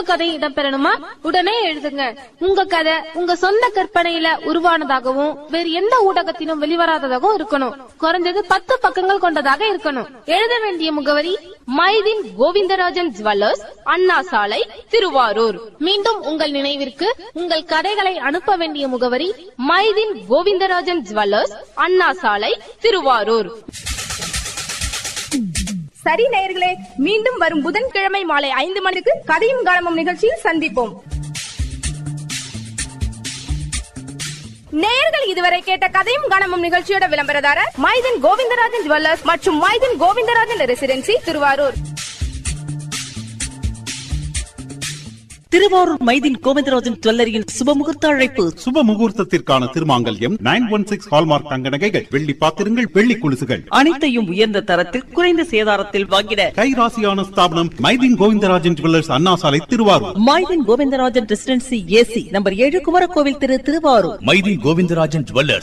கதை இடம்பெறணுமா உடனே எழுதுங்க உங்க கதை உங்க சொந்த கற்பனையில உருவானதாகவும் வேறு எந்த ஊடகத்திலும் வெளிவராததாகவும் இருக்கணும் குறைஞ்சது பத்து பக்கங்கள் கொண்டதாக இருக்கணும் எழுத வேண்டிய முகவரி மைதின் கோவிந்தராஜன் ஜுவல்லர்ஸ் அண்ணா சாலை திருவாரூர் மீண்டும் உங்கள் நினைவிற்கு உங்கள் கதைகளை அனுப்ப வேண்டிய முகவரி மைதின் கோவிந்தராஜன் ஜுவல்லர்ஸ் அண்ணா சாலை திருவாரூர் சரி நேயர்களே மீண்டும் வரும் புதன்கிழமை மாலை ஐந்து மணிக்கு கதையும் காலமும் நிகழ்ச்சியில் சந்திப்போம் நேயர்கள் இதுவரை கேட்ட கதையும் கணமும் நிகழ்ச்சியோட விளம்பரதாரர் மைதின் கோவிந்தராஜன் ஜுவல்லர்ஸ் மற்றும் மைதின் கோவிந்தராஜன் ரெசிடென்சி திருவாரூர் திருவாரூர் மைதின் கோவிந்தராஜன் ஜுவல்லரியின் சுபமுகூர்த்த அழைப்பு சுப முகூர்த்தத்திற்கான திருமாங்கல்யம் நைன் ஒன் சிக்ஸ் ஹால்மார்க் தங்க நகைகள் வெள்ளி பாத்திரங்கள் வெள்ளி கொலுசுகள் அனைத்தையும் உயர்ந்த தரத்தில் குறைந்த சேதாரத்தில் வாங்கிட கைராசியான ஸ்தாபனம் Maideen Govindarajan jewellers Anna Salai Thiruvarur Maideen Govindarajan residency AC number ஏழு குமரகோவில் திரு திருவாரூர் மைதி கோவிந்தராஜன் ஜுவல்லர்ஸ்